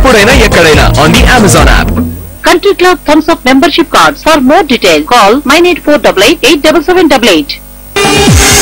ఎప్పుడైనా ఎక్కడైనా on the Amazon app Country Club Thumbs Up membership cards. For more details, call 98488 87788.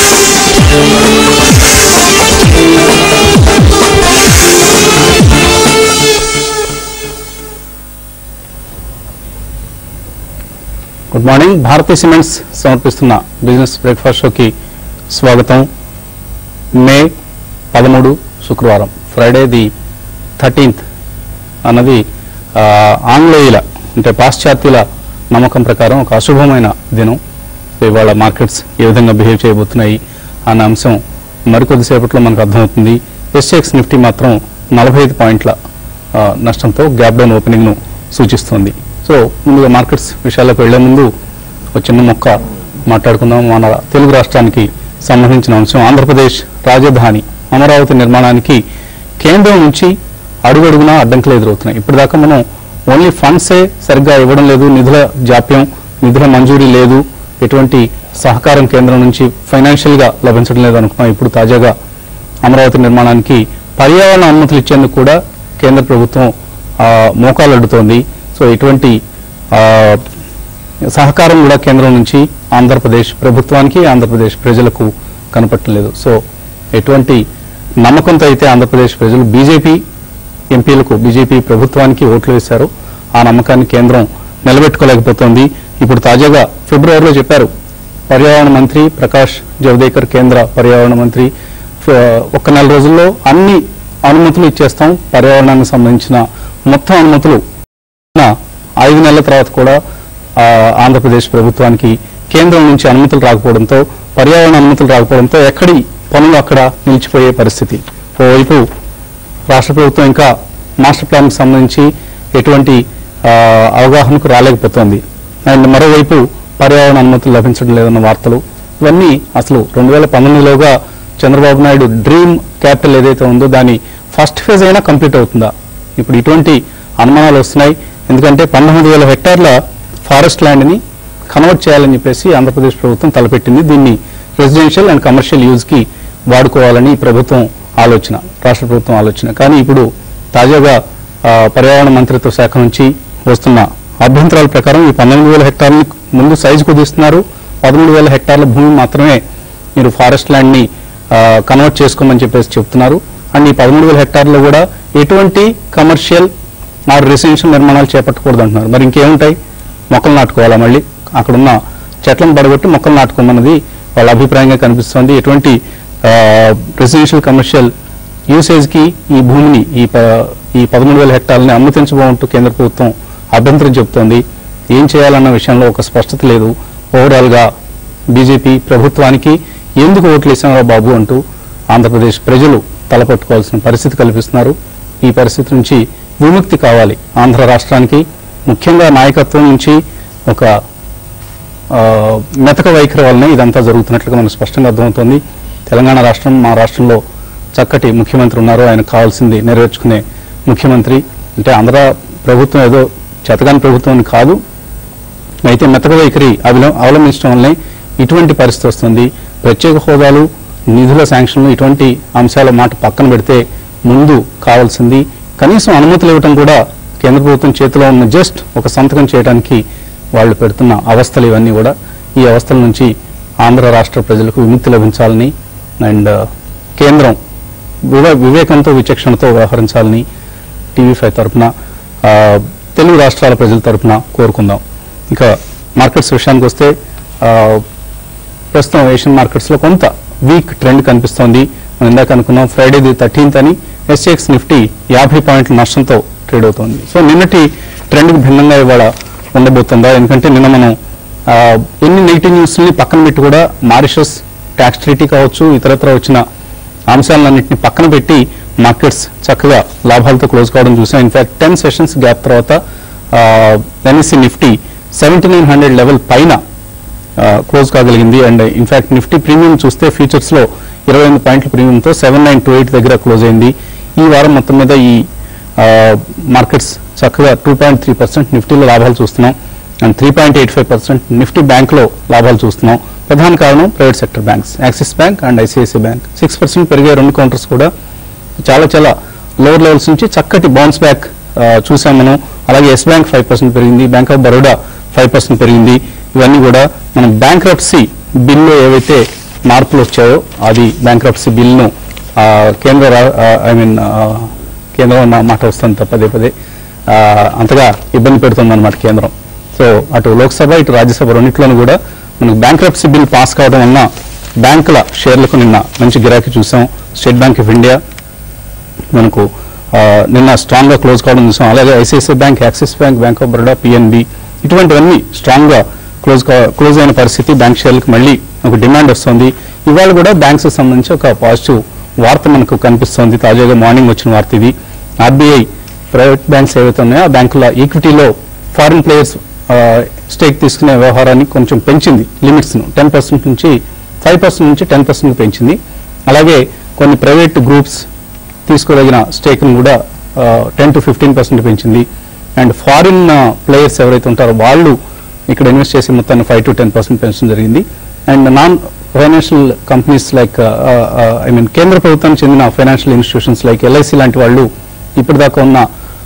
Good morning Bharathi cements సమర్పిస్తున్న business breakfast షోకి స్వాగతం మే పదమూడు శుక్రవారం ఫ్రైడే ది థర్టీన్త్ అన్నది ఆ, ఆంగ్లేయుల అంటే పాశ్చాత్యుల నమ్మకం ప్రకారం ఒక అశుభమైన దినం సో ఇవాళ మార్కెట్స్ ఏ విధంగా బిహేవ్ చేయబోతున్నాయి అన్న అంశం మరికొద్దిసేపట్లో మనకు అర్థమవుతుంది ఎస్ఎక్స్ నిఫ్టీ మాత్రం నలభై ఐదు పాయింట్ల ఆ, నష్టంతో గ్యాప్ డౌన్ ఓపెనింగ్ను సూచిస్తోంది సో ముందుగా మార్కెట్స్ విషయాలకు వెళ్లే ముందు ఒక చిన్న మొక్క మాట్లాడుకుందాం మన తెలుగు రాష్ట్రానికి సంబంధించిన అంశం ఆంధ్రప్రదేశ్ రాజధాని అమరావతి నిర్మాణానికి కేంద్రం నుంచి అడుగడుగునా అడ్డంకులు ఎదురవుతున్నాయి ఇప్పటిదాకా మనం ఓన్లీ ఫండ్సే సరిగ్గా ఇవ్వడం లేదు నిధుల జాప్యం నిధుల మంజూరీ లేదు ఎటువంటి సహకారం కేంద్రం నుంచి ఫైనాన్షియల్ గా లభించడం లేదు అనుకున్నాం ఇప్పుడు తాజాగా అమరావతి నిర్మాణానికి పర్యావరణ అనుమతులు ఇచ్చేందుకు కూడా కేంద్ర ప్రభుత్వం ఆ, మోకాలు అడ్డుతోంది సో ఇటువంటి ఆ, సహకారం కూడా కేంద్రం నుంచి ఆంధ్రప్రదేశ్ ప్రభుత్వానికి ఆంధ్రప్రదేశ్ ప్రజలకు కనపట్టలేదు సో ఎటువంటి నమ్మకంతో అయితే ఆంధ్రప్రదేశ్ ప్రజలు బీజేపీ ఎంపీలకు బీజేపీ ప్రభుత్వానికి ఓట్లు వేశారు ఆ నమ్మకాన్ని కేంద్రం నిలబెట్టుకోలేకపోతోంది ఇప్పుడు తాజాగా ఫిబ్రవరిలో చెప్పారు పర్యావరణ మంత్రి ప్రకాష్ జవదేకర్ కేంద్ర పర్యావరణ మంత్రి ఫ- ఒక్క నెల రోజుల్లో అన్ని అనుమతులు ఇచ్చేస్తాం పర్యావరణానికి సంబంధించిన మొత్తం అనుమతులు ఉన్న ఐదు నెలల తర్వాత కూడా ఆ, ఆంధ్రప్రదేశ్ ప్రభుత్వానికి కేంద్రం నుంచి అనుమతులు రాకపోవడంతో పర్యావరణ అనుమతులు రాకపోవడంతో ఎక్కడి పనులు అక్కడ నిలిచిపోయే పరిస్థితి ఓవైపు రాష్ట్ర ప్రభుత్వం ఇంకా మాస్టర్ ప్లాన్కి సంబంధించి ఎటువంటి ఆ, అవగాహనకు రాలేకపోతోంది అండ్ మరోవైపు పర్యావరణ అనుమతులు లభించడం లేదన్న వార్తలు ఇవన్నీ అసలు రెండు వేల పంతొమ్మిదిలోగా చంద్రబాబు నాయుడు డ్రీమ్ క్యాపిటల్ ఏదైతే ఉందో దాని ఫస్ట్ ఫేజ్ అయినా కంప్లీట్ అవుతుందా ఇప్పుడు ఇటువంటి అనుమానాలు వస్తున్నాయి ఎందుకంటే పంతొమ్మిది వేల హెక్టార్ల ఫారెస్ట్ ల్యాండ్ని కన్వర్ట్ చేయాలని చెప్పేసి ఆంధ్రప్రదేశ్ ప్రభుత్వం తలపెట్టింది దీన్ని రెసిడెన్షియల్ అండ్ కమర్షియల్ యూజ్కి వాడుకోవాలని ప్రభుత్వం ఆలోచన రాష్ట్ర ప్రభుత్వం ఆలోచన కానీ ఇప్పుడు తాజాగా ఆ, పర్యావరణ మంత్రిత్వ శాఖ నుంచి వస్తున్న అభ్యంతరాల ప్రకారం ఈ పంతొమ్మిది వేల హెక్టార్ని ముందు సైజు కుదిస్తున్నారు పదమూడు వేల హెక్టార్ల భూమి మాత్రమే మీరు ఫారెస్ట్ ల్యాండ్ని కన్వర్ట్ చేసుకోమని చెప్పేసి చెప్తున్నారు అండ్ ఈ పదమూడు వేల హెక్టార్లో కూడా ఎటువంటి కమర్షియల్ ఆరు రెసిడెన్షియల్ నిర్మాణాలు చేపట్టకూడదు అంటున్నారు మరి ఇంకేముంటాయి మొక్కలు నాటుకోవాలా మళ్ళీ అక్కడున్న చెట్లను పడగొట్టి మొక్కలు నాటుకోమన్నది వాళ్ళ అభిప్రాయంగా కనిపిస్తోంది ఎటువంటి రెసిడెన్షియల్ కమర్షియల్ యూసేజ్కి ఈ భూమిని ఈ ప- ఈ పదమూడు వేల హెక్టార్లని అనుమతించబోంటూ కేంద్ర ప్రభుత్వం అభ్యంతరం చెబుతోంది ఏం చేయాలన్న విషయంలో ఒక స్పష్టత లేదు ఓవరాల్గా బీజేపీ ప్రభుత్వానికి ఎందుకు ఓట్లు వేసారా బాబు అంటూ ఆంధ్రప్రదేశ్ ప్రజలు తలపట్టుకోవాల్సిన పరిస్థితి కల్పిస్తున్నారు ఈ పరిస్థితి నుంచి విముక్తి కావాలి ఆంధ్ర రాష్ట్రానికి ముఖ్యంగా నాయకత్వం నుంచి ఒక ఆ, మెతక వైఖరి వల్లనే ఇదంతా జరుగుతున్నట్లుగా మనకు స్పష్టంగా అర్థమవుతోంది తెలంగాణ రాష్ట్రం మా రాష్ట్రంలో చక్కటి ముఖ్యమంత్రి ఉన్నారు ఆయన కావాల్సింది నెరవేర్చుకునే ముఖ్యమంత్రి అంటే ఆంధ్ర ప్రభుత్వం ఏదో చేతగాని ప్రభుత్వం అని కాదు అయితే మెతక వైఖరి అవిల- అవలంబించడం వల్లనే ఇటువంటి పరిస్థితి వస్తుంది ప్రత్యేక హోదాలు నిధుల శాంక్షన్లు ఇటువంటి అంశాల మాట పక్కన పెడితే ముందు కావాల్సింది కనీసం అనుమతులు ఇవ్వడం కూడా కేంద్ర ప్రభుత్వం చేతిలో ఉన్న జస్ట్ ఒక సంతకం చేయడానికి వాళ్ళు పెడుతున్న అవస్థలు ఇవన్నీ కూడా ఈ అవస్థల నుంచి ఆంధ్ర రాష్ట్ర ప్రజలకు విముక్తి లభించాలని అండ్ కేంద్రం వివే వివేకంతో విచక్షణతో వ్యవహరించాలని టీవీ ఫైవ్ తరఫున ఆ, తెలుగు రాష్ట్రాల ప్రజల తరఫున కోరుకుందాం ఇక మార్కెట్స్ విషయానికి వస్తే ఆ, ప్రస్తుతం ఏషియన్ మార్కెట్స్ లో కొంత వీక్ ట్రెండ్ కనిపిస్తోంది మనం ఇందాక అనుకున్నాం ఫ్రైడే ది థర్టీన్త్ అని ఎస్ఎక్స్ నిఫ్టీ యాభై పాయింట్ల నష్టంతో ట్రేడ్ అవుతోంది సో నిన్నటి ట్రెండ్కి భిన్నంగా ఇవాళ ఉండబోతుందా ఎందుకంటే నిన్న మనం ఆ, ఎన్ని నెగిటివ్ న్యూస్ని పక్కన పెట్టి కూడా మారిషస్ ట్యాక్స్ ట్రీటీ కావచ్చు ఇతరత్ర వచ్చిన అంశాలన్నింటినీ పక్కన పెట్టి మార్కెట్స్ చక్కగా లాభాలతో క్లోజ్ కావడం చూసాం ఇన్ఫాక్ట్ టెన్ సెషన్స్ గ్యాప్ తర్వాత NSC Nifty seventy nine hundred level పైన క్లోజ్ కాగలిగింది అండ్ ఇన్ఫాక్ట్ నిఫ్టీ ప్రీమియం చూస్తే ఫ్యూచర్స్ లో ఇరవై ఎనిమిది పాయింట్ల ప్రీమియంతో సెవెన్ నైన్ టూ ఎయిట్ దగ్గర క్లోజ్ అయింది ఈ వారం మొత్తం మీద ఈ మార్కెట్స్ చక్కగా టూ పాయింట్ త్రీ పర్సెంట్ నిఫ్టీలో లాభాలు చూస్తున్నాం and three point eight five percent Nifty బ్యాంక్లో లాభాలు చూస్తున్నాం ప్రధాన కారణం private sector banks Axis bank and ICICI bank six percent పెరిగే రెండు కౌంటర్స్ కూడా చాలా చాలా లోవర్ లెవెల్స్ నుంచి చక్కటి బౌన్స్ బ్యాక్ ఆ, చూసాం మనం అలాగే ఎస్ బ్యాంక్ ఫైవ్ పర్సెంట్ పెరిగింది bank of Baroda five percent పెరిగింది ఇవన్నీ కూడా మనం బ్యాంక్రప్సీ బిల్లో ఏవైతే మార్పులు వచ్చాయో అది బ్యాంక్రప్సీ బిల్ను ఆ, కేంద్ర ఐ మీన్ కేంద్రం అన్న మాట వస్తుంది తప్ప పదే పదే ఆ, అంతగా ఇబ్బంది పెడుతుంది అనమాట కేంద్రం సో అటు లోక్సభ ఇటు రాజ్యసభ రెండింటిలోనూ కూడా మనకు బ్యాంక్రప్సీ బిల్ పాస్ కావడం వలన బ్యాంకుల షేర్లకు నిన్న మంచి గిరాకీ చూసాం స్టేట్ బ్యాంక్ ఆఫ్ ఇండియా మనకు ఆ, నిన్న స్ట్రాంగ్ గా క్లోజ్ కావడం చూసాం అలాగే ICICI bank Axis bank bank of Baroda PNB ఇటువంటివన్నీ స్ట్రాంగ్ గా క్లోజ్ కా- క్లోజ్ అయిన పరిస్థితి బ్యాంక్ షేర్లకు మళ్ళీ ఒక డిమాండ్ వస్తుంది ఇవాళ కూడా బ్యాంక్స్ కి సంబంధించి ఒక పాజిటివ్ వార్త మనకు కనిపిస్తోంది తాజాగా మార్నింగ్ వచ్చిన వార్త ఇది ఆర్బీఐ ప్రైవేట్ బ్యాంక్స్ ఏవైతే ఉన్నాయో ఆ బ్యాంకుల ఈక్విటీలో ఫారిన్ ప్లేయర్స్ స్టేక్ తీసుకునే వ్యవహారాన్ని కొంచెం పెంచింది లిమిట్స్ ను టెన్ పర్సెంట్ నుంచి ఫైవ్ పర్సెంట్ నుంచి టెన్ పర్సెంట్ పెంచింది అలాగే కొన్ని ప్రైవేట్ గ్రూప్స్ తీసుకోదగిన స్టేక్ను కూడా టెన్ టు ఫిఫ్టీన్ పర్సెంట్ పెంచింది అండ్ ఫారిన్ ప్లేయర్స్ ఎవరైతే ఉంటారో వాళ్ళు ఇక్కడ ఇన్వెస్ట్ చేసే మొత్తాన్ని ఫైవ్ టు టెన్ పర్సెంట్ పెంచడం జరిగింది and non financial companies like I mean కేంద్ర ప్రభుత్వానికి చెందిన ఫైనాన్షియల్ ఇన్స్టిట్యూషన్స్ లైక్ ఎల్ఐసి లాంటి వాళ్ళు ఇప్పటిదాకా ఉన్న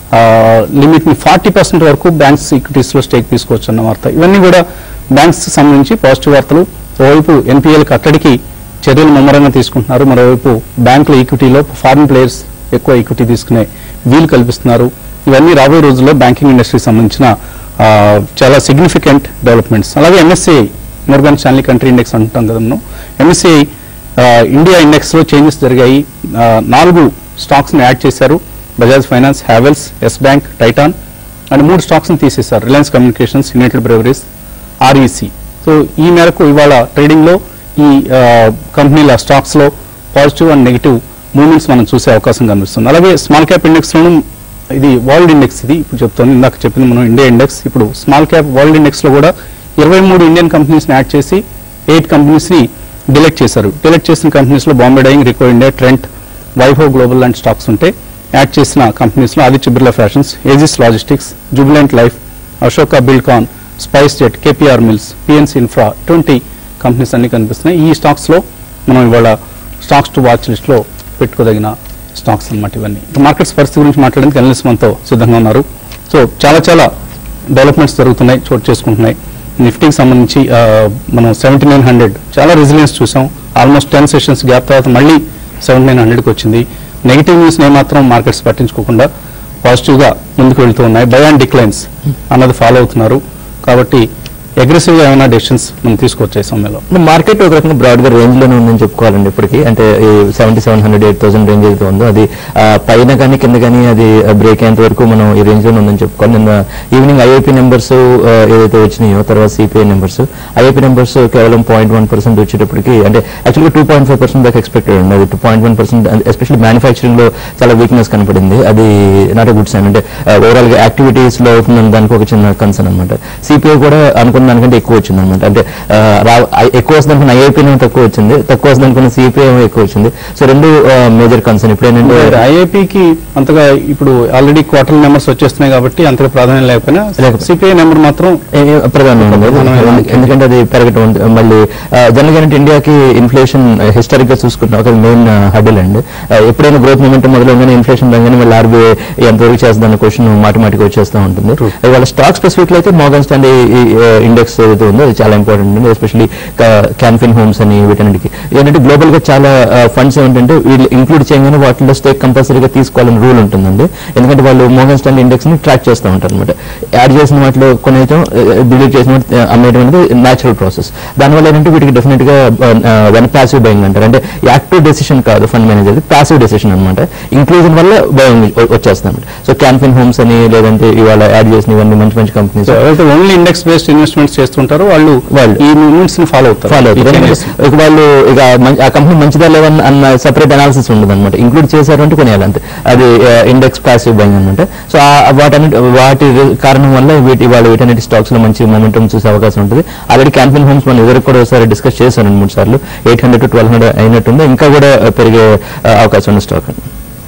లిమిట్ ని ఫార్టీ పర్సెంట్ వరకు బ్యాంక్స్ ఈక్విటీస్ లో స్టేక్ తీసుకోవచ్చు అన్న వార్త ఇవన్నీ కూడా బ్యాంక్స్ సంబంధించి పాజిటివ్ వార్తలు ఓవైపు ఎన్పిఎల్ కట్టడికి చర్యలు ముమ్మరంగా తీసుకుంటున్నారు మరోవైపు బ్యాంకుల ఈక్విటీలో ఫారిన్ ప్లేయర్స్ ఎక్కువ ఈక్విటీ తీసుకునే వీలు కల్పిస్తున్నారు ఇవన్నీ రాబోయే రోజుల్లో బ్యాంకింగ్ ఇండస్ట్రీకి సంబంధించిన ఆ, చాలా సిగ్నిఫికెంట్ డెవలప్మెంట్స్ అలాగే MSCI Morgan Stanley country index అంటాం కదా మనం ఎంఎస్సిఐ ఇండియా ఇండెక్స్ లో చేంజెస్ జరిగాయి ఆ, నాలుగు స్టాక్స్ ని యాడ్ చేశారు Bajaj finance Havells Yes bank Titan and మూడు స్టాక్స్ ని తీసేశారు Reliance communications United Breweries REC so ఈ మేరకు ఇవాళ ట్రేడింగ్ లో ఈ ఆ, కంపెనీల స్టాక్స్ లో పాజిటివ్ అండ్ నెగిటివ్ మూవ్మెంట్స్ మనం చూసే అవకాశం కనిపిస్తుంది అలాగే స్మాల్ క్యాప్ ఇండెక్స్ లోను ఇది వరల్డ్ ఇండెక్స్ ఇది ఇప్పుడు చెప్తాను ఇందాక చెప్పింది మనం ఇండియా ఇండెక్స్ ఇప్పుడు స్మాల్ క్యాప్ వరల్డ్ ఇండెక్స్ లో కూడా ఇరవై మూడు ఇండియన్ కంపెనీస్ ని యాడ్ చేసి ఎయిట్ కంపెనీస్ ని డిలెక్ట్ చేశారు డిలెక్ట్ చేసిన కంపెనీస్ లో Bombay dyeing Ricoh India Trent Vaibhav global లాంటి స్టాక్స్ ఉంటే యాడ్ చేసిన కంపెనీస్ లో Aditya Birla fashions Aegis logistics Jubilant life Ashoka Buildcon SpiceJet KPR mills PNC infra ఇటువంటి కంపెనీస్ అన్ని కనిపిస్తున్నాయి ఈ స్టాక్స్ లో మనం ఇవాళ స్టాక్స్ టు వాచ్ లిస్ట్ లో పెట్టుకోదగిన స్టాక్స్ అన్నమాట ఇవన్నీ మార్కెట్స్ పరిస్థితి గురించి మాట్లాడడానికి అనలిస్ట్ మనతో సిద్ధంగా ఉన్నారు సో చాలా చాలా డెవలప్మెంట్స్ జరుగుతున్నాయి చోటు చేసుకుంటున్నాయి నిఫ్టీకి సంబంధించి ఆ, మనం సెవెంటీ నైన్ హండ్రెడ్ చాలా రెసిలియన్స్ చూసాం ఆల్మోస్ట్ టెన్ సెషన్స్ గ్యాప్ తర్వాత మళ్ళీ సెవెంటీ నైన్ హండ్రెడ్కి వచ్చింది నెగిటివ్ న్యూస్ ఏమాత్రం మార్కెట్స్ పట్టించుకోకుండా పాజిటివ్ గా ముందుకు వెళ్తూ ఉన్నాయి బై అండ్ డిక్లైన్స్ అన్నది ఫాలో అవుతున్నారు కాబట్టి అగ్రెసివ్ గా ఏమైనా డెసిషన్స్ మనం తీసుకోవచ్చు ఈ సమయంలో మార్కెట్ ఒక రకంగా బ్రాడ్ గా రేంజ్ లోనే ఉందని చెప్పుకోవాలండి ఇప్పటికి అంటే ఈ seventy seven hundred eight thousand range అయితే ఉందో అది ఆ, పైన కానీ కింద కానీ అది బ్రేక్ అయ్యేంత వరకు మనం ఈ రేంజ్ లోనే ఉందని చెప్పుకోవాలి నిన్న ఈవినింగ్ ఐఐపీ నెంబర్స్ ఏదైతే వచ్చినాయో తర్వాత సిపిఐ నెంబర్స్ ఐఐపీ నెంబర్స్ కేవలం పాయింట్ వన్ పర్సెంట్ వచ్చేటప్పటికి అంటే యాక్చువల్గా టూ పాయింట్ ఫైవ్ పర్సెంట్ దాకా ఎక్స్పెక్టెడ్ ఉంది అది two point one percent especially manufacturing లో చాలా వీక్నెస్ కనపడింది అది నాట్ ఎ గుడ్ సైన్ అంటే ఓవరాల్ గా యాక్టివిటీస్ లో అవుతుందని దానికి ఒక చిన్న కన్సర్న్ అనమాట సిపిఐ కూడా అనుకున్న దానికంటే ఎక్కువ వచ్చింది అనమాట అంటే ఆ, రా- ఐ- ఎక్కువ వస్తుంది అనుకున్న ఐఐపీ తక్కువ వచ్చింది తక్కువ వస్తుంది అనుకున్న సిపిఐ ఎక్కువ వచ్చింది సో రెండు మేజర్ కన్సర్న్ ఇప్పుడు ఏంటంటే ఐఐపికి అంతగా ఇప్పుడు ఆల్రెడీ క్వార్టర్ నెంబర్స్ వచ్చేస్తున్నాయి కాబట్టి అంతగా ప్రాధాన్యం లేకపోయినా లేకపోతే- సిపిఐ నెంబర్ మాత్రం ఏ- ఏ ప్రధానమైనది ప్రధానమైనది. ఎందుకంటే అది పెరగటం ఉంది. మళ్ళీ జనరల్ గా ఇండియాకి ఇన్ఫ్లేషన్ హిస్టారిక్ గా చూసుకుంటాం ఒక మెయిన్ హడిల్ అండి ఆ, ఎప్పుడైనా గ్రోత్ మూమెంట్ మొదలైందని ఇన్ఫ్లేషన్ రాగానే మళ్ళీ ఆర్బీఐ ఎంతవరకు చేస్తుందన్న క్వశ్చన్ మాటిమాటికి వచ్చేస్తూ ఉంటుంది ఇవాళ స్టాక్ స్పెసిఫిక్ అయితే మోగన్ స్టాండీ ఇండెక్స్ ఏదైతే ఉందో అది చాలా ఇంపార్టెంట్ అండి ఎస్పెషల్లీ క్యాన్ఫిన్ హోమ్స్ అని వీటన్నిటికి ఏంటంటే గ్లోబల్ గా చాలా ఫండ్స్ ఏంటంటే వీళ్ళు ఇంక్లూడ్ చేయగానే వాటిలో స్టేక్ కంపల్సరీగా తీసుకోవాలని రూల్ ఉంటుందండి ఎందుకంటే వాళ్ళు మోగన్ స్టాండీ ఇండెక్స్ ని ట్రాక్ చేస్తూ ఉంటారు అనమాట యాడ్ చేసిన వాటిలో కొన్ని అయితే డిలీట్ చేసిన వాటి, ఆ, అమ్మేయడం అనేది న్యాచురల్ ప్రాసెస్ దానివల్ల ఏంటంటే వీటికి డెఫినెట్ గా వన్ ప్యాసివ్ బయింగ్ అంటారు అంటే యాక్టివ్ డెసిషన్ కాదు ఫండ్ మేనేజర్ ప్యాసివ్ డెసిషన్ అనమాట ఇంక్లూజన్ వల్ల బయింగ్ వచ్చేస్తుంది సో క్యాన్ఫిన్ హోమ్స్ అని లేదంటే ఇవాళ యాడ్ చేసిన ఇవన్నీ మంచి మంచి కంపెనీస్ సో ఎవరైతే ఓన్లీ ఇండెక్స్ బేస్డ్ ఇన్వెస్ట్మెంట్స్ చేస్తుంటారో వాళ్ళు వాళ్ళు. ఈ మూవ్మెంట్స్ ని ఫాలో అవుతారు ఫాలో అవుతారు ఈ ఎందుకంటే changes. ఇక వాళ్ళు ఇక మం- ఆ కంపెనీ మంచిదా లేవన్న అన్న సెపరేట్ అనాలిసిస్ ఉండదు అనమాట ఇంక్లూడ్ చేశారు అంటే కొనేయాలి అంతే అది ఇండెక్స్ ప్యాసివ్ బయింగ్ అనమాట సో వాటన్నిటి వాటి కారణం వల్ల వీటి వాళ్ళు వీటన్నిటి స్టాక్స్ లో మంచి మొమెంటం చూసే అవకాశం ఉంటుంది ఆల్రెడీ క్యాన్ఫిన్ హోమ్స్ మనం ఎదురు కూడా ఒకసారి డిస్కస్ చేశాను రెండు మూడు సార్లు eight hundred to twelve hundred అయినట్టుంది ఇంకా కూడా ఆ, పెరిగే ఆ, అవకాశం ఉన్న స్టాక్ అండి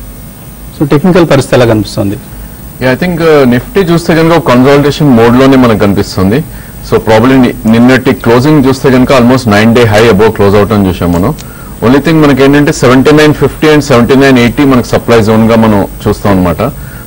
సో టెక్నికల్ పరిస్థితి ఎలా కనిపిస్తుంది ఐ థింక్ నిఫ్టీ చూస్తే కనుక కన్సాలిటేషన్ మోడ్ లోనే మనకు కనిపిస్తుంది సో ప్రాబ్లీ నిన్నటి క్లోజింగ్ చూస్తే కనుక almost nine day high above close out అని చూసాం మనం ఓన్లీ థింగ్ మనకి ఏంటంటే seventy nine fifty and seventy nine eighty మనకి సప్లై జోన్ గా మనం చూస్తాం అనమాట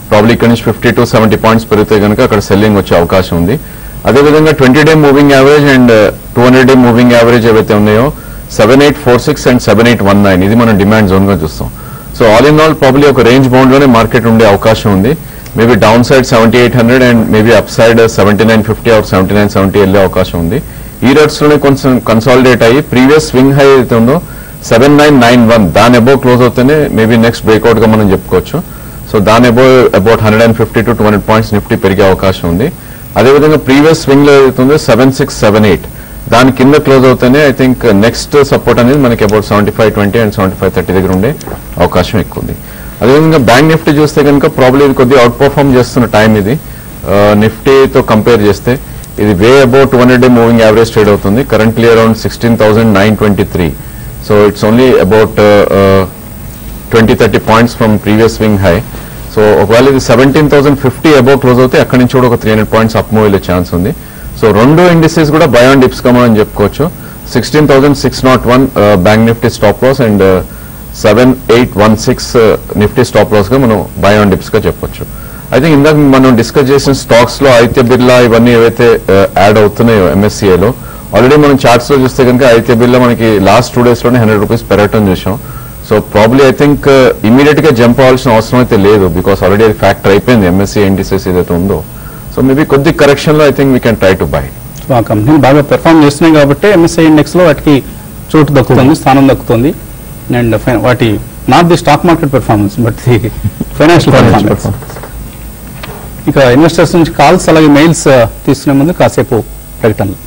ప్రాబ్లీ ఇక్కడ నుంచి ఫిఫ్టీ టు సెవెంటీ పాయింట్స్ పెరిగితే కనుక అక్కడ సెల్లింగ్ వచ్చే అవకాశం ఉంది అదేవిధంగా twenty day moving average and two hundred day moving average ఏవైతే ఉన్నాయో seven eight four six and seven eight one nine ఇది మనం డిమాండ్ జోన్ గా చూస్తాం so all in all probably ఒక రేంజ్ బౌండ్ లోనే మార్కెట్ ఉండే అవకాశం ఉంది maybe down side seventy eight hundred and maybe up side seventy nine fifty or seventy nine seventy వెళ్ళే అవకాశం ఉంది ఈ రేట్స్ లోనే కొంచెం కన్సాలిడేట్ అయ్యి ప్రీవియస్ స్వింగ్ హై అయితే ఉందో సెవెన్ నైన్ నైన్ వన్ దాని అబోవ్ క్లోజ్ అవుతేనే మేబీ నెక్స్ట్ బ్రేక్అవుట్ గా మనం చెప్పుకోవచ్చు సో దాని above about hundred and fifty to two hundred points Nifty పెరిగే అవకాశం ఉంది అదేవిధంగా ప్రీవియస్ స్వింగ్ లో ఏదైతుందో సెవెన్ సిక్స్ సెవెన్ ఎయిట్ దాని కింద క్లోజ్ అవుతేనే ఐ థింక్ నెక్స్ట్ సపోర్ట్ అనేది మనకి about seventy five twenty and seventy five thirty దగ్గర ఉండే అవకాశం ఎక్కువ ఉంది అదేవిధంగా బ్యాంక్ నిఫ్టీ చూస్తే కనుక ప్రాబ్లీ ఇది కొద్దిగా అవుట్ పర్ఫార్మ్ చేస్తున్న టైం ఇది నిఫ్టీతో కంపేర్ చేస్తే ఇది way about two hundred day moving average trade అవుతుంది currently around sixteen thousand nine twenty three so it's only about twenty thirty points from previous swing high so ఒకవేళ ఇది seventeen thousand fifty above close అవుతే అక్కడి నుంచి కూడా ఒక three hundred points up move వెళ్ళే chance ఉంది సో రెండు ఇండిసెస్ కూడా బై ఆన్ డిప్స్ గా మనం చెప్పుకోవచ్చు sixteen thousand six nought one bank Nifty stop loss and seven eight one six Nifty stop loss గా మనం బై ఆన్ డిప్స్ గా చెప్పొచ్చు ఐ థింక్ ఇందాక మనం డిస్కస్ చేసిన స్టాక్స్ లో ఆదిత్య బిర్లా ఇవన్నీ ఏవైతే యాడ్ అవుతున్నాయో MSCI లో ఆల్రెడీ మనం చార్ట్స్ లో చూస్తే కనుక ఆదిత్య బిర్లా మనకి లాస్ట్ టూ డేస్ లోనే హండ్రెడ్ రూపీస్ పెరగటం చూసాం so probably I think immediate గా జంప్ అవ్వాల్సిన అవసరం అయితే లేదు బికాస్ ఆల్రెడీ అది ఫ్యాక్టర్ అయిపోయింది ఎంఎస్సీ ఇండిసెస్ ఏదైతే ఉందో సో మేబీ కొద్ది కరెక్షన్ లో I think we can try to buy so ఆ కంపెనీలు బాగా పెర్ఫామ్ చేస్తున్నాయి కాబట్టి ఎంఎస్ఐ ఇండెక్స్ లో వాటికి చోటు దక్కుతుంది స్థానం దక్కుతుంది అండ్ వాటి not the stock market performance but the financial performance ఇక ఇన్వెస్టర్స్ నుంచి కాల్స్ అలాగే మెయిల్స్ తీసుకునే ముందు కాసేపు ప్రకటనలు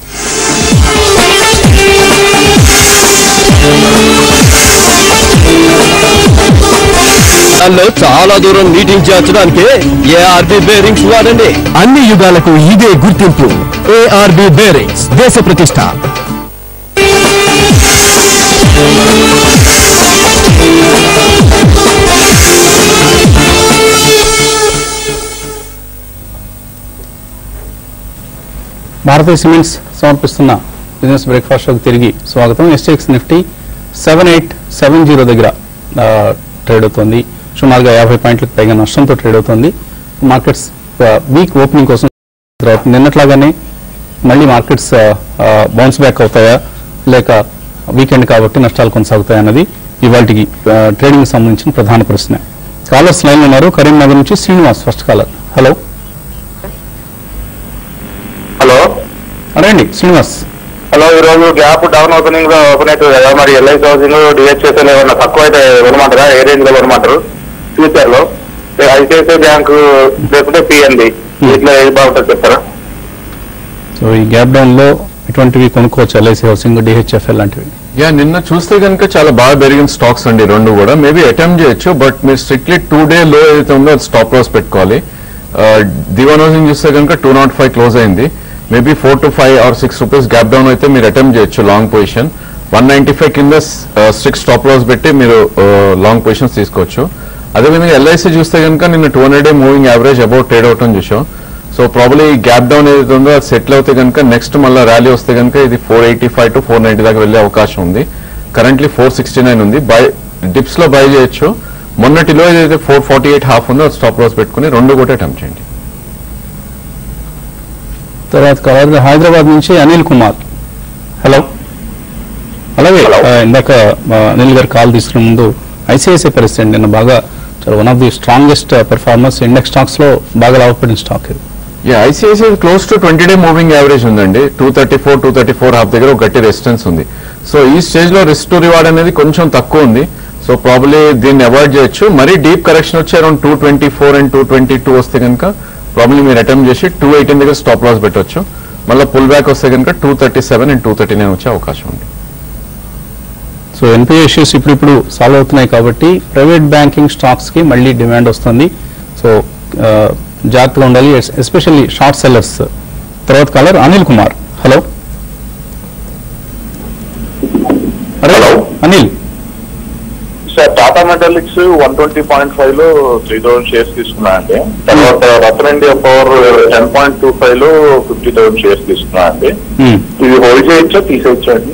దానిలో చాలా దూరం మీటింగ్ చేర్చడానికి ఏఆర్బి బేరింగ్స్ వాడండి అన్ని యుగాలకు ఇదే గుర్తింపు ఏఆర్బి బేరింగ్స్ దేశ ప్రతిష్ట భారతీయ సిమెంట్స్ సమర్పిస్తున్న బిజినెస్ బ్రేక్ఫాస్ట్ షోకి తిరిగి స్వాగతం ఎస్టెక్స్ Nifty seven eight seven zero దగ్గర ఆ, ట్రేడ్ అవుతుంది సుమారుగా యాభై పాయింట్లకు పైగా నష్టంతో ట్రేడ్ అవుతుంది మార్కెట్స్ ఆ, వీక్ ఓపెనింగ్ కోసం తర్వాత నిన్నట్లాగానే మళ్ళీ మార్కెట్స్ బౌన్స్ బ్యాక్ అవుతాయా లేక వీకెండ్ కాబట్టి నష్టాలు కొనసాగుతాయా అన్నది ఇవాటికి ట్రేడింగ్ సంబంధించిన ప్రధాన ప్రశ్న కాలర్స్ లైన్ ఉన్నారు కరీంనగర్ నుంచి Srinivas first caller hello hello అడండి శ్రీనివాస్ హలో ఈ రోజు గ్యాప్ డౌన్ ఓపెనింగ్ లో ఓపెన్ అవుతుంది కదా మరి ఎల్ఐసి హౌసింగ్ డిహెచ్ఎస్ఎల్ ఏమన్నా తక్కువ అయితే కొనమంటారా ఏ రేంజ్ లో కొనమంటారు ఫ్యూచర్ లో ఐసిఐసిఐ బ్యాంకు లేకుంటే పిఎన్బి వీటిలో ఏది బాగుంటుంది చెప్తారా సో ఈ గ్యాప్ డౌన్ లో ఇటువంటివి కొనుక్కోవచ్చు ఎల్ఐసి హౌసింగ్ డిహెచ్ఎఫ్ఎల్ లాంటివి యా నిన్న చూస్తే కనుక చాలా బాగా పెరిగిన స్టాక్స్ అండి రెండు కూడా మేబీ అటెంప్ట్ చేయొచ్చు బట్ మీరు స్ట్రిక్ట్లీ టూ డే లో ఏదైతే ఉందో అది స్టాప్ లాస్ పెట్టుకోవాలి దివాన్ హౌసింగ్ చూస్తే కనుక టూ నాట్ ఫైవ్ క్లోజ్ అయింది maybe four to five or six rupees gap down అయితే మీరు అటెంప్ట్ చేయొచ్చు long position one ninety five కింద స్ట్రిక్ట్ స్టాప్ లాస్ పెట్టి మీరు లాంగ్ పొజిషన్స్ తీసుకోవచ్చు అదేవిధంగా ఎల్ఐసి చూస్తే కనుక నిన్న two hundred day moving average about trade అవటం చూసాం సో ప్రాబ్లీ గ్యాప్ డౌన్ ఏదైతే ఉందో అది సెటిల్ అవుతే కనుక నెక్స్ట్ మళ్ళీ ర్యాలీ వస్తే కనుక ఇది four eighty five to four ninety దాకా వెళ్ళే అవకాశం ఉంది కరెంట్లీ ఫోర్ సిక్స్టీ నైన్ ఉంది బై డిప్స్ లో బై చేయొచ్చు మొన్నటిలో ఏదైతే ఫోర్ ఫార్టీ ఎయిట్ హాఫ్ ఉందో అది స్టాప్ లాస్ పెట్టుకుని రెండు కూడా అటెంప్ట్ చేయండి తర్వాత కాలర్ హైదరాబాద్ నుంచి అనిల్ కుమార్ హలో అలాగే ఆ, ఇందాక ఆ, అనిల్ గారు కాల్ తీసుకునే ముందు ఐసిఐసిఐ పరిస్థితి నిన్న బాగా చాలా one of the strongest performance index stocks లో బాగా లాభపడిన స్టాక్ ఇది yeah ICICI close to twenty day moving average ఉందండి two thirty four two thirty four half దగ్గర ఒక గట్టి రెసిస్టెన్స్ ఉంది సో ఈ స్టేజ్ లో రిస్క్ టు రివార్డ్ అనేది కొంచెం తక్కువ ఉంది సో ప్రాబ్లీ దీన్ని అవాయిడ్ చేయొచ్చు మరీ డీప్ కరెక్షన్ వచ్చి around two twenty four and two twenty two వస్తే కనుక ప్రాబ్లీ మీరు అటెంప్ట్ చేసి టూ ఎయిటీన్ దగ్గర స్టాప్ లాస్ పెట్టొచ్చు మళ్ళీ పుల్ బ్యాక్ వస్తే కనుక two thirty seven and two thirty nine వచ్చే అవకాశం ఉంది సో ఎన్పిఏ ఇష్యూస్ ఇప్పుడిప్పుడు సాల్వ్ అవుతున్నాయి కాబట్టి ప్రైవేట్ బ్యాంకింగ్ స్టాక్స్ కి మళ్ళీ డిమాండ్ వస్తుంది సో ఆ, జాగ్రత్తగా ఉండాలి ఎస్పెషల్లీ షార్ట్ సెల్లర్స్ తర్వాత caller Anil Kumar hello hello. Anil sir Tata Metaliks one twenty point five లో త్రీ థౌసండ్ షేర్స్ తీసుకున్నా అండి తర్వాత Rattan India power ten point two five లో ఫిఫ్టీ థౌసండ్ షేర్స్ తీసుకున్నా అండి Hmm. ఇది హోల్డ్ చేయొచ్చా తీసేయచ్చా అండి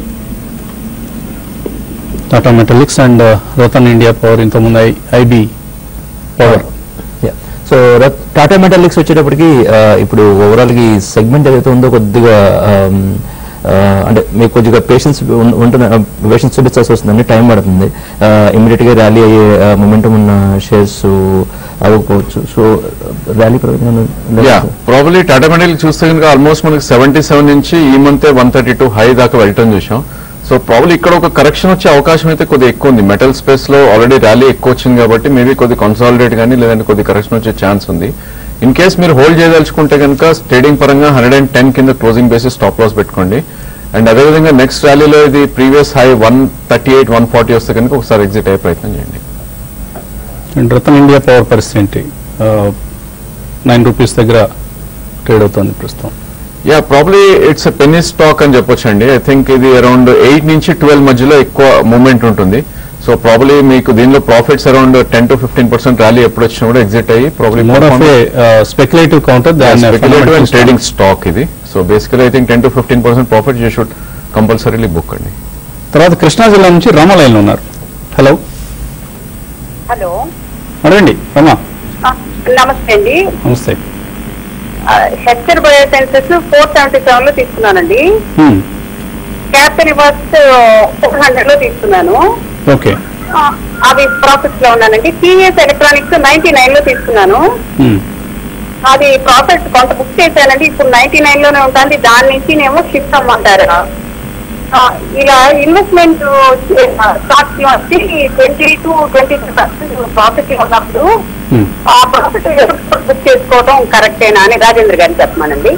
Tata Metaliks and Rattan India power ఇంతకుముందు IB power so Tata Metaliks వచ్చేటప్పటికి ఆ, ఇప్పుడు ఓవరాల్ ఈ సెగ్మెంట్ ఏదైతే ఉందో కొద్దిగా ఆమ్, ఆ, అంటే మీకు కొద్దిగా పేషెన్స్ ఉంటున్న పేషెన్స్ చూపించాల్సి వస్తుందండి టైం పడుతుంది ఇమీడియట్ గా ర్యాలీ అయ్యే మొమెంటం ఉన్న షేర్స్ అవ్వకపోవచ్చు so rally yeah probably Tata metal చూస్తే కనుక ఆల్మోస్ట్ మనకి సెవెంటీ సెవెన్ నుంచి ఈ month one thirty two high దాకా వెళ్ళటం చూసాం సో ప్రాబ్లీ ఇక్కడ ఒక కరెక్షన్ వచ్చే అవకాశం అయితే కొద్దిగా ఎక్కువ ఉంది మెటల్ స్పేస్ లో ఆల్రెడీ ర్యాలీ ఎక్కువ వచ్చింది కాబట్టి మేబీ కొద్ది కన్సాలిడేట్ కానీ లేదంటే కొద్ది కరెక్షన్ వచ్చే ఛాన్స్ ఉంది ఇన్ కేస్ మీరు హోల్డ్ చేయదలుచుకుంటే కనుక ట్రేడింగ్ పరంగా హండ్రెడ్ అండ్ టెన్ కింద క్లోజింగ్ బేసిస్ స్టాప్ లాస్ పెట్టుకోండి అండ్ అదేవిధంగా నెక్స్ట్ ర్యాలీలో ఇది previous high one thirty eight one forty వస్తే కనుక ఒకసారి ఎగ్జిట్ అయ్యే ప్రయత్నం చేయండి అండ్ రతన్ ఇండియా పవర్ పరిస్థితి ఏంటి నైన్ రూపీస్ దగ్గర ట్రేడ్ అవుతుంది ప్రస్తుతం yeah probably it's a penny stock అని చెప్పొచ్చు అండి ఐ థింక్ ఇది అరౌండ్ ఎయిట్ నుంచి ట్వెల్వ్ మధ్యలో ఎక్కువ మూవ్మెంట్ ఉంటుంది సో ప్రాబ్లీ మీకు దీనిలో profits around ten to fifteen percent rally ఎప్పుడు వచ్చినా కూడా ఎగ్జిట్ అయ్యి probably more of a speculative counter speculative trading stock ఇది so basically I think ten to fifteen percent profit you should compulsorily book అండి తర్వాత కృష్ణా జిల్లా నుంచి రమ లైన్ ఉన్నారు హలో హలో అడగండి రమ ఆ, నమస్తే అండి నమస్తే Hester biosciences four seventy seven లో తీసుకున్నానండి Hmm. Capital reverse four hundred లో తీసుకున్నాను ఓకే ఆ, అవి ప్రాఫిట్స్ లో ఉన్నానండి టీవీఎస్ ఎలక్ట్రానిక్స్ నైన్టీ నైన్ లో తీసుకున్నాను Hmm. అది ప్రాఫిట్ కొంత బుక్ చేశానండి ఇప్పుడు నైన్టీ నైన్ లోనే ఉంటుంది దాని నుంచి నేమో షిఫ్ట్ అమ్మంటారు ఆ, ఇలా ఇన్వెస్ట్మెంట్ స్టాక్స్ లో వచ్చి twenty to twenty percent profit ఉన్నప్పుడు Hmm. ఆ ప్రాఫిట్ బుక్ చేసుకోవడం కరెక్టేనా అని రాజేంద్ర గారిని చెప్పమానండి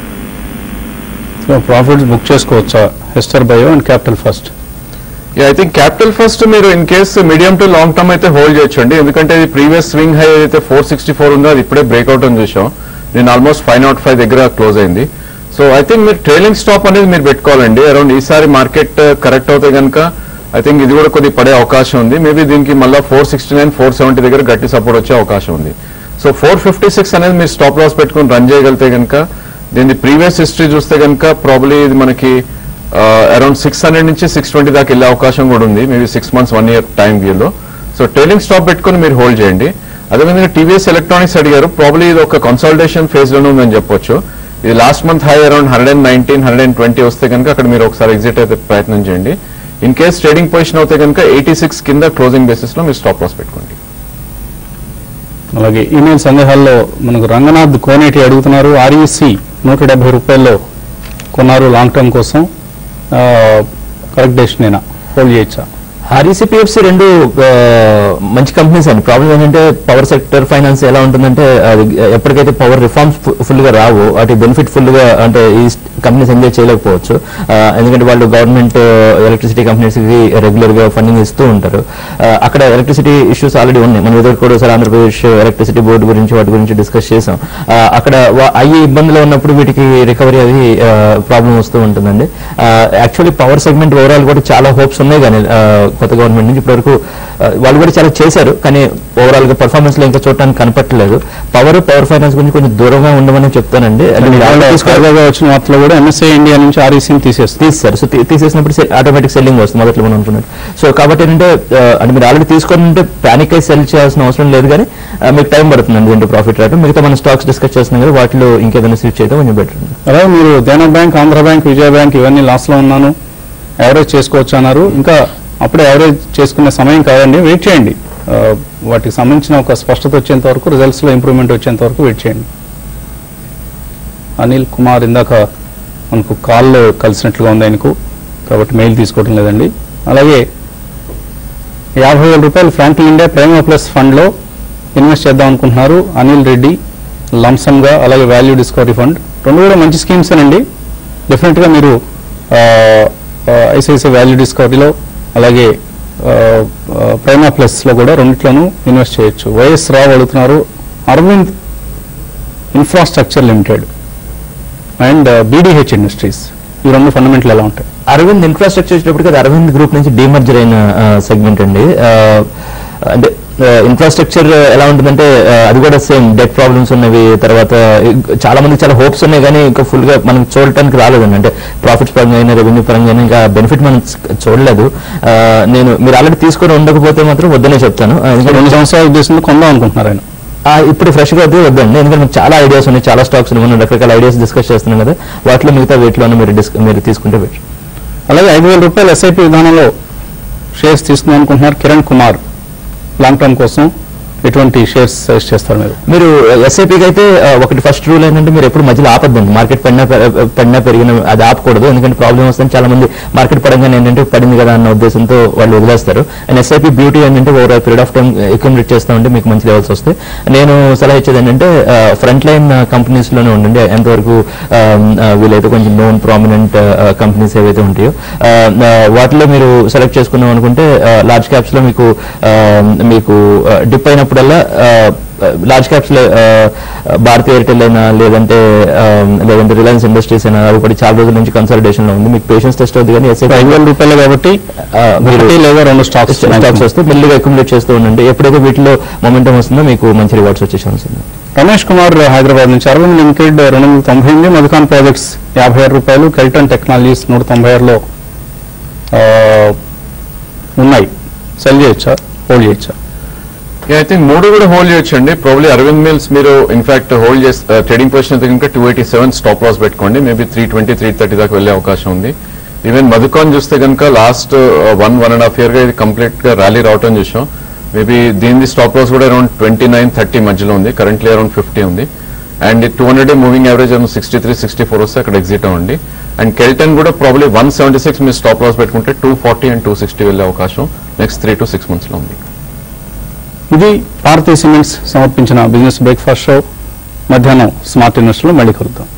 సో ప్రాఫిట్స్ బుక్ చేసుకోవచ్చా Hester bio and capital first I think capital first మీరు in case medium to long term అయితే హోల్డ్ చేయొచ్చండి ఎందుకంటే ఇది ప్రీవియస్ స్వింగ్ హై ఏదైతే ఫోర్ సిక్స్టీ ఫోర్ ఉందో అది ఇప్పుడే బ్రేక్అవుట్ అని చూసాం నేను ఆల్మోస్ట్ ఫైవ్ నాట్ ఫైవ్ దగ్గర క్లోజ్ అయింది సో ఐ థింక్ మీరు ట్రైలింగ్ స్టాప్ అనేది మీరు పెట్టుకోవాలండి అరౌండ్ ఈసారి మార్కెట్ కరెక్ట్ అవుతే కనుక ఐ థింక్ ఇది కూడా కొద్ది పడే అవకాశం ఉంది మేబీ దీనికి మళ్ళీ four sixty nine four seventy దగ్గర గట్టి సపోర్ట్ వచ్చే అవకాశం ఉంది సో ఫోర్ ఫిఫ్టీ సిక్స్ అనేది మీరు స్టాప్ లాస్ పెట్టుకుని రన్ చేయగలిగితే కనుక దీని ప్రీవియస్ హిస్టరీ చూస్తే కనుక ప్రాబ్లీ ఇది మనకి అరౌండ్ సిక్స్ హండ్రెడ్ నుంచి సిక్స్ ట్వంటీ దాకా వెళ్ళే అవకాశం కూడా ఉంది maybe six months one year time వ్యూలో సో ట్రైలింగ్ స్టాప్ పెట్టుకుని మీరు హోల్డ్ చేయండి అదేవిధంగా టీవీఎస్ ఎలక్ట్రానిక్స్ అడిగారు ప్రాబ్లీ ఇది ఒక కన్సల్టేషన్ ఫేజ్ లోనే ఉందని చెప్పొచ్చు ఇది last month high around hundred and nineteen hundred and twenty వస్తే కనుక అక్కడ మీరు ఒకసారి ఎగ్జిట్ అయితే ప్రయత్నం చేయండి ఇన్ కేస్ ట్రేడింగ్ పొజిషన్ అవుతే కనుక ఎయిటీ సిక్స్ కింద క్లోజింగ్ బేసిస్ లో మీరు స్టాప్ లాస్ పెట్టుకోండి అలాగే ఈమెయిల్ సందేహాల్లో మనకు రంగనాథ్ కోనేటి అడుగుతున్నారు ఆర్ఈసి నూట డెబ్బై రూపాయల్లో కొన్నారు లాంగ్ టర్మ్ కోసం కరెక్ట్ డెసిషనేనా హోల్డ్ చేయొచ్చా ఆర్ఈసీపీఎఫ్సి రెండు ఆ, మంచి కంపెనీస్ అండి ప్రాబ్లం ఏంటంటే పవర్ సెక్టర్ ఫైనాన్స్ ఎలా ఉంటుందంటే అది ఎప్పటికైతే పవర్ రిఫార్మ్స్ ఫుల్ గా రావు వాటి బెనిఫిట్ ఫుల్ గా అంటే ఈ కంపెనీస్ ఎంజాయ్ చేయలేకపోవచ్చు ఆ, ఎందుకంటే వాళ్ళు గవర్నమెంట్ ఎలక్ట్రిసిటీ కంపెనీస్ కి రెగ్యులర్ గా ఫండింగ్ ఇస్తూ ఉంటారు ఆ, అక్కడ ఎలక్ట్రిసిటీ ఇష్యూస్ ఆల్రెడీ ఉన్నాయి మనం ఎదురు కూడా ఒకసారి ఆంధ్రప్రదేశ్ ఎలక్ట్రిసిటీ బోర్డు గురించి వాటి గురించి డిస్కస్ చేసాం ఆ, అక్కడ వా- అయ్యి ఇబ్బందులు ఉన్నప్పుడు వీటికి రికవరీ అది ప్రాబ్లం వస్తూ ఉంటుందండి యాక్చువల్లీ పవర్ సెగ్మెంట్ ఓవరాల్ కూడా చాలా హోప్స్ ఉన్నాయి కానీ ఆ, కొత్త గవర్నమెంట్ నుంచి ఇప్పటివరకు ఆ, వాళ్ళు కూడా చాలా చేశారు కానీ ఓవరాల్ గా పర్ఫార్మెన్స్ లో ఇంకా చూడటానికి కనపట్టలేదు పవర్ పవర్ ఫైనాన్స్ గురించి కొంచెం దూరంగా ఉండమని చెప్తానండి అంటే మీరు ఆల్రెడీ తీసుకో- తీసుకురాగా వచ్చిన వార్తలో కూడా ఎంఎస్ఐ ఇండియా నుంచి ఆర్ఈసీని తీసేస్తుంది తీసేస్తారు సో తీ- తీసేసినప్పుడు ఆటోమేటిక్ సెల్లింగ్ వస్తుంది మొదట్లో మనం అనుకున్నట్టు సో కాబట్టి ఏంటంటే ఆ, అంటే మీరు ఆల్రెడీ తీసుకొని ఉంటే ప్యానిక్ అయి సెల్ చేయాల్సిన అవసరం లేదు కానీ ఆ, మీకు టైం పడుతుందండి దీంట్లో ప్రాఫిట్ రావడం మిగతా మన స్టాక్స్ డిస్కస్ చేస్తున్నాం కదా వాటిలో ఇంకేదైనా స్విచ్ అయితే కొంచెం బెటర్ అలాగే మీరు Dena bank Andhra bank Vijaya bank ఇవన్నీ లాస్ లో ఉన్నాను యావరేజ్ చేసుకోవచ్చు అన్నారు ఇంకా అప్పుడే యావరేజ్ చేసుకునే సమయం కాదండి వెయిట్ చేయండి ఆ, వాటికి సంబంధించిన ఒక స్పష్టత వచ్చేంత వరకు రిజల్ట్స్ లో ఇంప్రూవ్మెంట్ వచ్చేంత వరకు వెయిట్ చేయండి అనిల్ కుమార్ ఇందాక మనకు కాల్లో కలిసినట్లుగా ఉంది ఆయనకు కాబట్టి మెయిల్ తీసుకోవడం లేదండి అలాగే యాభై వేల రూపాయలు ఫ్రాంక్లిన్ ఇండియా ప్రేమ ప్లస్ ఫండ్లో ఇన్వెస్ట్ చేద్దాం అనుకుంటున్నారు అనిల్ రెడ్డి లంసమ్గా అలాగే వాల్యూ డిస్కవరీ ఫండ్ రెండు కూడా మంచి స్కీమ్స్ అండి డెఫినెట్గా మీరు ఐసిఐసిఐ వాల్యూ డిస్కవరీలో అలాగే ఆ, ఆ, ప్రేమ ప్లస్లో కూడా రెండిట్లోనూ ఇన్వెస్ట్ చేయొచ్చు వైఎస్ రావు అడుగుతున్నారు Arvind infrastructure limited and BDH industries ఈ రెండు ఫండమెంటల్ ఎలా ఉంటాయి అరవింద్ ఇన్ఫ్రాస్ట్రక్చర్ వచ్చేటప్పటికి అది అరవింద్ గ్రూప్ నుంచి డీమర్జర్ అయిన సెగ్మెంట్ అండి ఆ, అంటే ఇన్ఫ్రాస్ట్రక్చర్ ఎలా ఉంటుందంటే ఆ, అది కూడా సేమ్ డెట్ ప్రాబ్లమ్స్ ఉన్నవి తర్వాత ఇ- చాలా మందికి చాలా హోప్స్ ఉన్నాయి కానీ ఇంకా ఫుల్ గా మనం చూడటానికి రాలేదండి అంటే ప్రాఫిట్స్ పరంగా అయినా రెవెన్యూ పరంగా అయినా ఇంకా బెనిఫిట్ మనం చ- చూడలేదు ఆ, నేను మీరు ఆల్రెడీ తీసుకొని ఉండకపోతే మాత్రం వద్దనే చెప్తాను ఆ, ఎందుకంటే రెండు సంవత్సరాల ఉద్దేశంలో కొందాం అనుకుంటున్నారు ఆయన ఆ, ఇప్పుడు ఫ్రెష్ గా అయితే వద్దండి ఎందుకంటే మీకు చాలా ఐడియాస్ ఉన్నాయి చాలా స్టాక్స్ ఉన్నాయి మనం రకరకాల ఐడియాస్ డిస్కస్ చేస్తున్నాం కదా వాటిలో మిగతా వేటిలోనే మీరు డిస్క మీరు తీసుకుంటే బెటర్ అలాగే ఐదు వేల రూపాయలు ఎస్ఐపి విధానంలో షేర్స్ తీసుకుందాం అనుకుంటున్నారు కిరణ్ కుమార్ లాంగ్ టర్మ్ కోసం ఎటువంటి షేర్స్ సజెస్ట్ చేస్తారు మీరు మీరు ఎస్ఐపికి అయితే ఆ, ఒకటి ఫస్ట్ రూల్ ఏంటంటే మీరు ఎప్పుడు మధ్యలో ఆపద్దండి మార్కెట్ పడినా పె- పడినా పెరిగిన అది ఆపకూడదు ఎందుకంటే ప్రాబ్లం వస్తుంది చాలా మంది మార్కెట్ పడంగానే ఏంటంటే పడింది కదా అన్న ఉద్దేశంతో వాళ్ళు వదిలేస్తారు అండ్ ఎస్ఐపి బ్యూటీ ఏంటంటే over period of time accumulate చేస్తూ ఉంటే మీకు మంచి లెవెల్స్ వస్తాయి నేను సలహా ఇచ్చేది ఏంటంటే ఫ్రంట్ లైన్ కంపెనీస్ లోనే ఉండండి ఎంతవరకు ఆ, ఆ, వీలైతే కొంచెం నోన్ ప్రామినెంట్ కంపెనీస్ ఏవైతే ఉంటాయో ఆ, ఆ, వాటిలో మీరు సెలెక్ట్ చేసుకున్నాం అనుకుంటే లార్జ్ క్యాప్స్ లో మీకు ఆ, మీకు డిప్ అయినప్పుడల్లా లార్జ్ క్యాప్స్ లో ఆ, భారతీ ఎయిర్టెల్ అయినా లేదంటే ఆ, లేదంటే రిలయన్స్ ఇండస్ట్రీస్ అయినా అవి కూడా చాలా రోజుల నుంచి కన్సల్టేషన్ లో ఉంది మీకు పేషెన్స్ టెస్ట్ అవుతుంది కానీ ఇప్పుడు ఐదు వేల రూపాయలు కాబట్టి ఆ, మీరు ఒకటి లేదా రెండు స్టాక్స్ స్టాక్స్ వస్తే మెల్లిగా అక్యుములేట్ చేస్తూ ఉండండి ఎప్పుడైతే వీటిలో మొమెంటం వస్తుందో మీకు మంచి రివార్డ్స్ వచ్చే ఛాన్స్ ఉంది రమేష్ కుమార్ హైదరాబాద్ నుంచి అరవింద్ లిమిటెడ్ రెండు వందల తొంభై ఎనిమిది మధుకాన్ ప్రాజెక్ట్స్ యాభై ఆరు రూపాయలు కెల్టన్ టెక్నాలజీస్ నూట తొంభై ఆరులో ఆ, ఉన్నాయి సెల్ చేయొచ్చా హోల్డ్ చేయొచ్చా ఐ థింక్ మూడు కూడా హోల్డ్ చేయొచ్చండి ప్రాబ్లీ అరవింద్ మిల్స్ మీరు ఇన్ఫాక్ట్ హోల్డ్ చేస్తే ట్రేడింగ్ పొజిషన్ అయితే కనుక two eighty seven stop loss పెట్టుకోండి maybe three twenty three thirty దాకా వెళ్ళే అవకాశం ఉంది ఈవెన్ మధుకాన్ చూస్తే కనుక last one one and half year గా ఇది కంప్లీట్ గా ర్యాలీ రావటం చూసాం మేబీ దీని స్టాప్ లాస్ కూడా అరౌండ్ ట్వంటీ నైన్ థర్టీ మధ్యలో ఉంది కరెంట్లీ అరౌండ్ ఫిఫ్టీ ఉంది and two hundred moving average around sixty three sixty four వస్తే అక్కడ ఎగ్జిట్ అవ్వండి అండ్ కెల్టన్ కూడా ప్రాబ్లీ వన్ సెవెంటీ సిక్స్ మీరు స్టాప్ లాస్ పెట్టుకుంటే two forty and two sixty వెళ్ళే అవకాశం next three to six months లో ఉంది ఇది భారతీయ సిమెంట్స్ సమర్పించిన బిజినెస్ బ్రేక్ఫాస్ట్ షో మధ్యాహ్నం స్మార్ట్ ఇన్వెస్ట్లో మళ్ళీ కలుద్దాం